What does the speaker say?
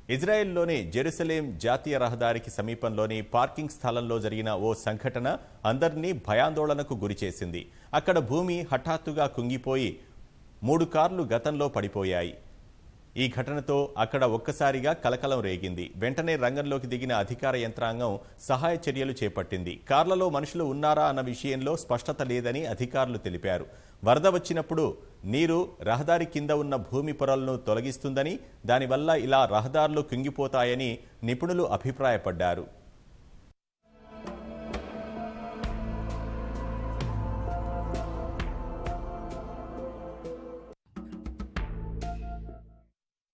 ఇజ్రాయెల్లోని Jerusalem జాతీయ రహదారికి సమీపంలోని పార్కింగ్ స్థలంలో జరిగిన ఓ సంఘటన అందరినీ భయాందోళనకు గురిచేసింది అక్కడ భూమి హఠాత్తుగా కుంగిపోయి మూడు కార్లు గతంలో పడిపోయాయి ఈ ఘటనతో అక్కడ ఒక్కసారిగా కలకలం రేగింది వెంటనే రంగంలోకి దిగిన అధికార యంత్రాంగం సహాయ చర్యలు చేపట్టింది కార్లలో మనుషులు ఉన్నారా అన్న విషయంలో స్పష్టత లేదని అధికారులు తెలిపారు వరద వచ్చినప్పుడు నీరు రహదారి కింద ఉన్న భూమి పొరలను తొలగిస్తుందని దానివల్ల ఇలా రహదారులు కుంగిపోతాయని నిపుణులు అభిప్రాయపడ్డారు